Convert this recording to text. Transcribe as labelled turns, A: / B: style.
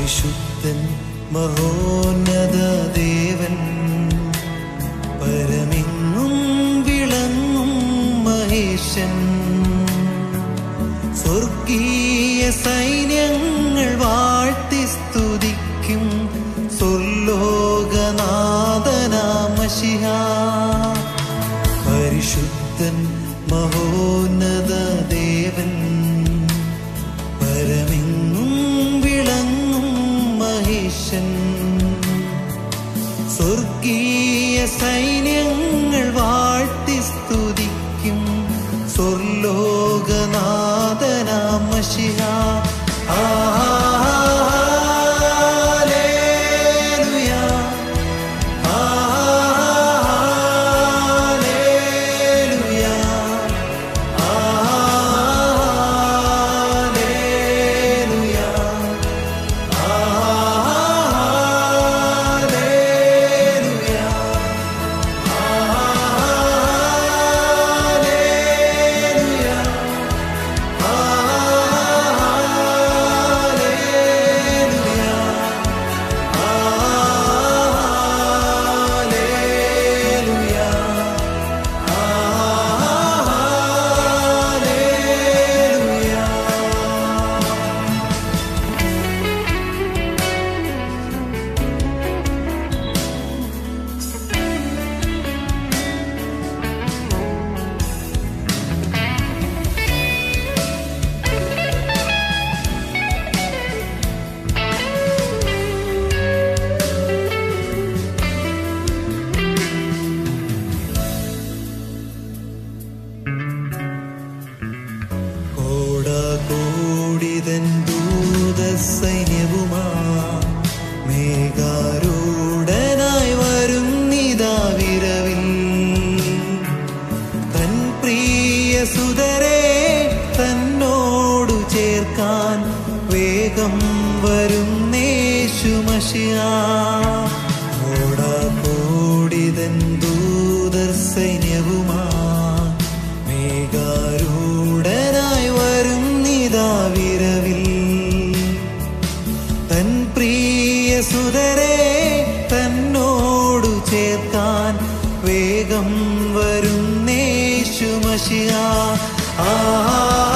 A: പരിശുദ്ധൻ മഹോന്നത ദേവൻ പരമെങ്ങും വിളങ്ങും മഹേശൻ സ്വർഗീയ സൈന്യങ്ങൾ വാഴ്ത്തി സ്തുതിക്കും സ്വർലോകനാഥനാമശിഹ പരിശുദ്ധൻ മഹോന്നത ദേവൻ പരമെങ്ങും വിളങ്ങും മഹേശൻ സ്വർഗീയ സൈന്യങ്ങൾ വാഴ്ത്തി സ്തുതിക്കും സ്വർലോകനാഥനാമശിഹ ആലേലുയാ ആലേലുയാ ആലേലുയാ ആലേലുയാ ആലേലുയാ ആലേലുയാ ആലേലുയാ ആലേലുയാ കോടാകോടിതൻ ദൂതസൈന്യവുമാ മേഘാരൂഢനായി വരുന്നിതാ വിരവിൽ തൻ പ്രിയ സുതരെ തന്നോടു ചേർക്കാൻ വേഗം വരുന്നേശുമഷിയാ കോടാകോടിതൻ ദൂതർ സൈന്യവുമാ മേഘാരൂഢനായി വരുന്നിതാ വിരവിൽ തൻ പ്രിയ സുതരെ തന്നോടു ചേർക്കാൻ വേഗം വരുന്നേശുമഷിയ ആ